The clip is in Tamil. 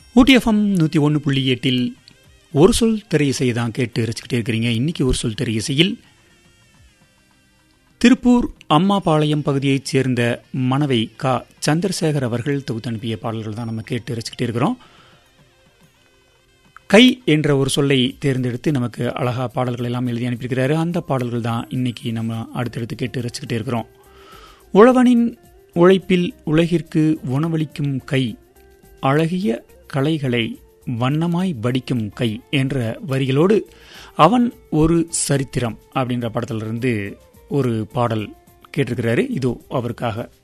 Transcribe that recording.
ஊட்டிஎஃப்எம் நூற்றி ஒன்று புள்ளி எட்டில் ஒரு சொல் திரை இசையை தான் கேட்டு ரசிக்கிட்டே இருக்கிறீங்க இன்னைக்கு ஒரு சொல் திரை இசையில் திருப்பூர் அம்மாபாளையம் பகுதியைச் சேர்ந்த மணவை கா சந்திரசேகர் அவர்கள் தொகுத்து அனுப்பிய பாடல்கள் தான் நம்ம கேட்டு ரசிக்கிட்டே இருக்கிறோம் கை என்ற ஒரு சொல்லை தேர்ந்தெடுத்து நமக்கு அழகா பாடல்கள் எல்லாம் எழுதி அனுப்பியிருக்கிறாரு அந்த பாடல்கள் தான் இன்னைக்கு நம்ம அடுத்தடுத்து கேட்டு ரசிக்கிட்டே இருக்கிறோம் உழவனின் உழைப்பில் உலகிற்கு உணவளிக்கும் கை அழகிய கலைகளை வண்ணமாய் வடிக்கும் கை என்ற வரிகளோடு அவன் ஒரு சரித்திரம் அப்படின்ற படத்திலிருந்து ஒரு பாடல் கேட்டிருக்கிறாரு இதோ அவருக்காக